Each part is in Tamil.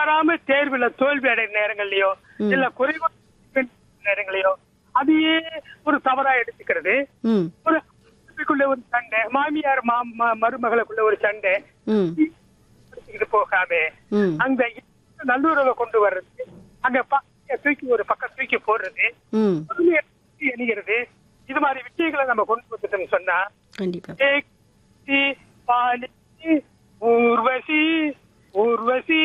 எதிர்பாராம தேர்வுல தோல்வி அடைந்த நேரங்கள்லயோ இல்ல குறைவான நேரங்களையோ அதையே ஒரு தவறா எடுத்துக்கிறது ம் ஒரு குடும்பத்துக்குள்ள ஒரு சண்டை மாமியார் மா- ம- மருமகளுக்குள்ள ஒரு சண்டை ம் இது போகாம ம் அங்க நல்லுறவை கொண்டு வர்றது அங்க பக்கத்தை தூக்கி ஒரு பக்கம் தூக்கி போடுறது ம் பொறுமையை தூக்கி எண்ணிக்கிறது இது மாதிரி விஷயங்களை நம்ம கொண்டு வந்துட்டோம்னு சொன்னா கண்டிப்பா ஏக்தி, பாலிசி, ஊர்வசி ஊர்வசி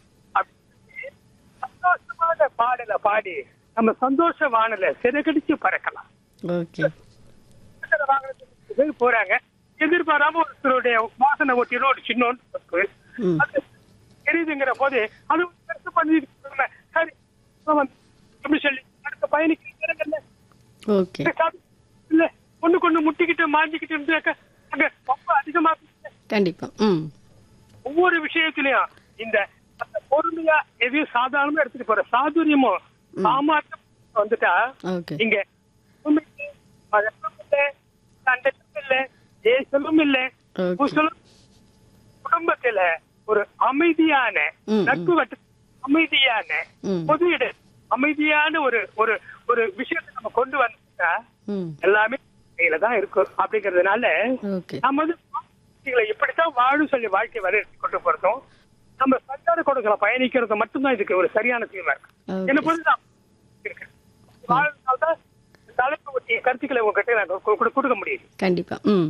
அப்படி சந்தோஷமான பாடல பாடி நம்ம சந்தோஷ வானல சிறகடிச்சு பறக்கலாம் ஓகே வாகனத்துல வாகனத்துக்கு போய் போறாங்க எதிர்பாராம ஒருத்தருடைய வாசனை ஓட்டினோம் ஒரு சின்ன தப்பு ம் அது தெரியுதுங்கிற போது அது பெருசு பண்ணி சரி இப்ப வந்து எப்படி சொல்லி அடுத்த பயணிக்கு இடங்கள்ல ஓகே இல்ல ஒண்ணுக்கு ஒண்ணு முட்டிக்கிட்டு மாஞ்சிக்கிட்டு இருந்தாக்க அங்க ரொம்ப அதிகமா கண்டிப்பா ம் ஒவ்வொரு விஷயத்திலயும் இந்த அந்த பொறுமையா எதையும் சாதாரணமா எடுத்துட்டு போற சாதுரியமும் சாமர்த்தியம் வந்துட்டா ஓகே இங்க உண்மைக்கு மதமும் இல்ல சண்டையும் இல்ல தேசமும் இல்ல ஓகே குசலும் குடும்பத்துல ஒரு அமைதியான ம், நட்பு வட்ட அமைதியான ம் பொது இட அமைதியான ஒரு ஒரு ஒரு விஷயத்தை நம்ம கொண்டு வந்துட்டா ம் எல்லாமே கையில தான் இருக்கும் அப்படிங்கறதுனால ஓகே நம்ம வந்து வாழ்க்கைகளை இப்படித்தான் வாழும் சொல்லி வாழ்க்கை வரை கொண்டு போறதும் நம்ம சஞ்சார கொடுக்கல பயணிக்கிறது மட்டும்தான் இதுக்கு ஒரு சரியான தீர்வா இருக்கு என்ன ஓகே பொறுத்துதான் இருக்கு வாழ்நாள்தான் தலைப்பு ஒட்டிய கருத்துக்களை உங்ககிட்ட நான் கு- கு- கொடுக்க முடியுது கண்டிப்பா ம்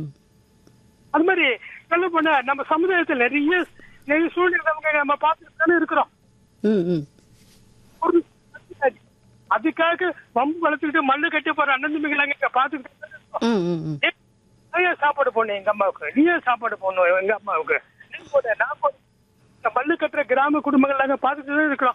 அது மாதிரி சொல்ல போனா நம்ம சமுதாயத்தில் நிறைய நிறைய சூழ்நிலை நம்ம பார்த்துட்டு தானே இருக்கிறோம் ம் ம் ஒரு அதுக்காக வம்பு வளர்த்துக்கிட்டு மண்ணு கட்டி போற அண்ணன் தம்பிகள் அங்க பார்த்துக்கிட்டு தானே இருக்கோம். ம் ம் ம் ஏன் நான் ஏன் சாப்பாடு போடணும் எங்க அம்மாவுக்கு நீ ஏன் சாப்பாடு போடணும் எங்க அம்மாவுக்கு நீ போட நான் போட இந்த மல்லு கட்டுற கிராம குடும்பங்கள் நாங்க பார்த்துட்டு தான் இருக்கிறோம்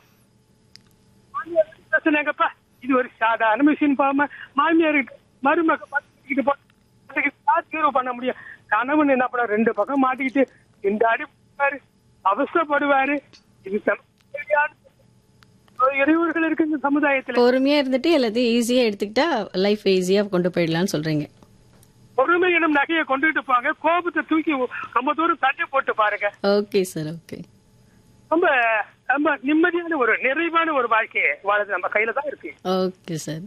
மாமியார் வந்து பேசுனாங்கப்பா இது ஒரு சாதாரண மிஷின் பாம மாமியாருக்கு மருமக பார்த்துக்கிட்டு போ அதுக்கு யார் தீர்வு பண்ண முடியும் கணவன் என்ன பண்ண ரெண்டு பக்கம் மாட்டிக்கிட்டு இந்த அடி போவாரு அவசரப்படுவாரு இது சரியான இறைவர்கள் இருக்கு இந்த சமுதாயத்துல பொறுமையா இருந்துட்டு எல்லாத்தையும் ஈஸியா எடுத்துக்கிட்டா லைஃப் ஈஸியா கொண்டு போயிடலாம்னு சொல்றீங்க பொறுமை எனும் நகையை கொண்டுட்டு போங்க கோபத்தை தூக்கி ரொம்ப தூரம் தள்ளி போட்டு பாருங்க ஓகே சார் ஓகே ரொம்ப ரொம்ப நிம்மதியான ஒரு நிறைவான ஒரு வாழ்க்கையை வாழது நம்ம கையில தான் இருக்கு ஓகே சார்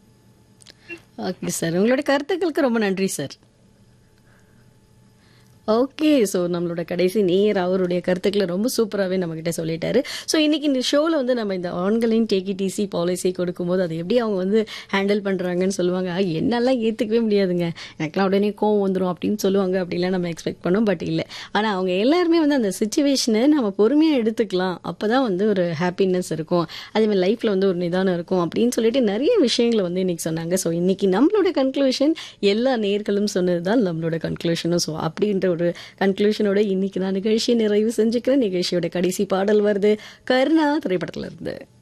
ஓகே சார் உங்களோட கருத்துக்களுக்கு ரொம்ப நன்றி சார் ஓகே ஸோ நம்மளோட கடைசி நேர் அவருடைய கருத்துக்களை ரொம்ப சூப்பராகவே நம்மக்கிட்ட சொல்லிட்டாரு ஸோ இன்னைக்கு இந்த ஷோவில் வந்து நம்ம இந்த ஆண்களின் டிசி பாலிசி கொடுக்கும்போது அதை எப்படி அவங்க வந்து ஹேண்டில் பண்ணுறாங்கன்னு சொல்லுவாங்க "ஆ, என்னாலாம் ஏற்றுக்கவே முடியாதுங்க எனக்குலாம் உடனே கோவம் வந்துடும் அப்படின்னு சொல்லுவாங்க அப்படிலாம் நம்ம எக்ஸ்பெக்ட் பண்ணோம் பட் இல்லை ஆனால் அவங்க எல்லாருமே வந்து அந்த சுச்சுவேஷனை நம்ம பொறுமையாக எடுத்துக்கலாம் அப்போ தான் வந்து ஒரு ஹாப்பினஸ் இருக்கும் அதேமாதிரி லைஃப்பில் வந்து ஒரு நிதானம் இருக்கும் அப்படின்னு சொல்லிட்டு நிறைய விஷயங்களை வந்து இன்னைக்கு சொன்னாங்க ஸோ இன்னைக்கு நம்மளோட கன்க்ளூஷன் எல்லா நேர்களும் சொன்னது தான் நம்மளோட கன்க்ளூஷனும் ஸோ அப்படின்ற ஒரு கன்க்ளூஷனோட இன்னைக்கு நான் நிகழ்ச்சியை நிறைவு செஞ்சுக்கிறேன் நிகழ்ச்சியோட கடைசி பாடல் வருது கருணா திரைப்படத்துல இருந்து